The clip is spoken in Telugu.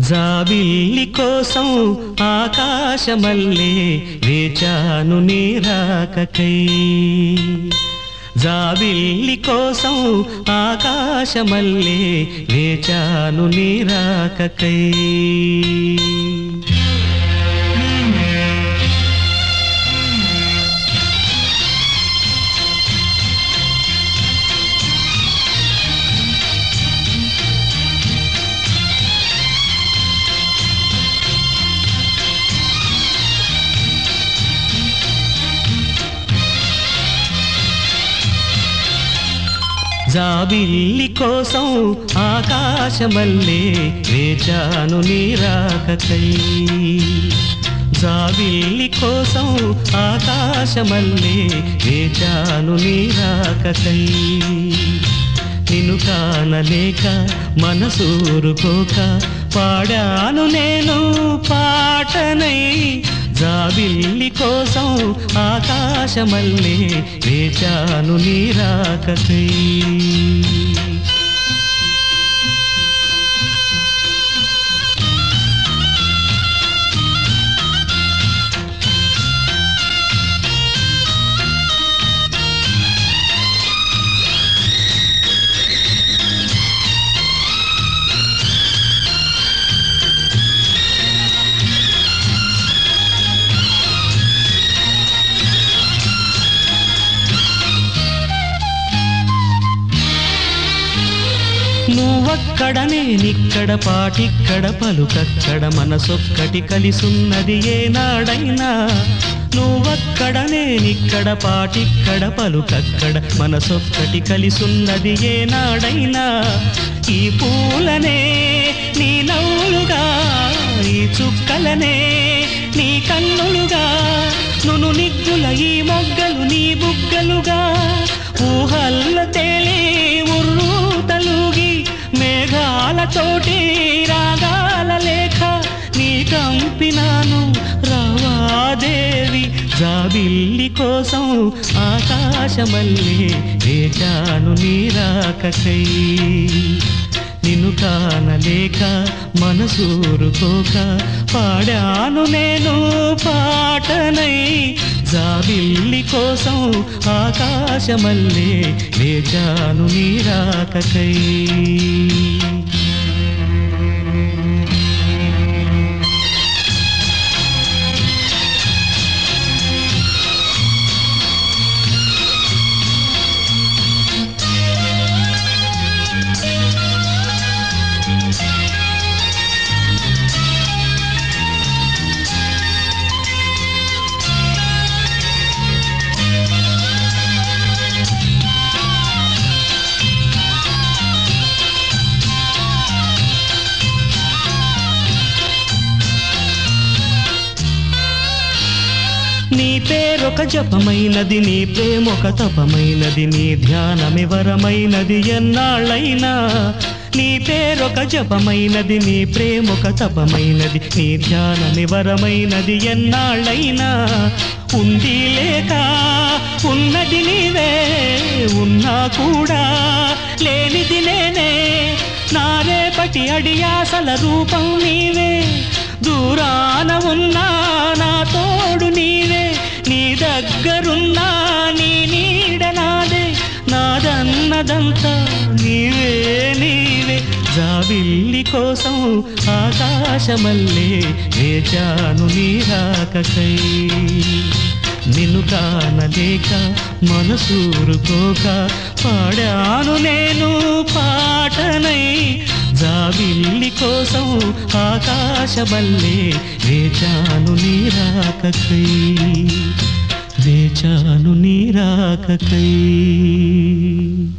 జాబిల్లి కోసం ఆకాశమల్లే వేచాను నీరాకకై జాబిల్లి కోసం ఆకాశమల్లే వేచాను నీరాకకై జాబిల్లి కోసం ఆకాశమల్లే వేచాను నీరాకకై జాబిల్లి కోసం ఆకాశమల్లే వేచాను నీరాకకై నిన్ను కానలేక మనసూరుకోక పాడాను నేను పాటనై జాబిల్లి కోసం ఆకాశమల్లే వేచాను నీరాకకై నువ్వక్కడ నేనిక్కడ పాటిక్కడ పలుకక్కడ మనసొక్కటి కలిసున్నది ఏనాడైనా నువ్వక్కడ నేనిక్కడ పాటిక్కడ పలుకక్కడ మనసొక్కటి కలిసున్నది ఏనాడైనా ఈ పూలనే నీ నవ్వులుగా ఈ చుక్కలనే నీ కన్నులుగా నును నిగ్గుల ఈ మొగ్గలు నీ బుగ్గలుగా ఊహల్ల తేలి ఉర్రు తలుగి మేఘాలతోటి రాగాల లేఖ నీ కంపినాను రావాదేవి జాబిల్లి కోసం ఆకాశమల్లే వేచాను నీరాకకై నిన్ను కానలేక మనసూరుకోక పాడాను నేను పాటనై జాబిల్లి కోసం ఆకాశమల్లే వేచాను నీరాకకై నీ పేరొక జపమైనది నీ ప్రేమొక తపమైనది నీ ధ్యానమివరమైనది ఎన్నాళ్ళైనా నీ పేరొక జపమైనది నీ ప్రేమొక తపమైనది నీ ధ్యానమివరమైనది ఎన్నాళ్ళైనా ఉంది లేక ఉన్నది నీవే ఉన్నా కూడా లేనిది నేనే నా రేపటి అడియాసల రూపం నీవే దూరాన ఉన్నా నా తోడు నీవే నీ దగ్గరున్నా నీ నీడ నాదే నాదన్నదంతా నీవే నీవే జాబిల్లి కోసం ఆకాశమల్లే వేచాను నీరాకకై నిన్ను కానలేక మనసూరుకోక పాడాను నేను పాటనై జాబిల్లి కోసం ఆకాశమల్లే వేచాను నీరాకకై వేచాను నీరాకకై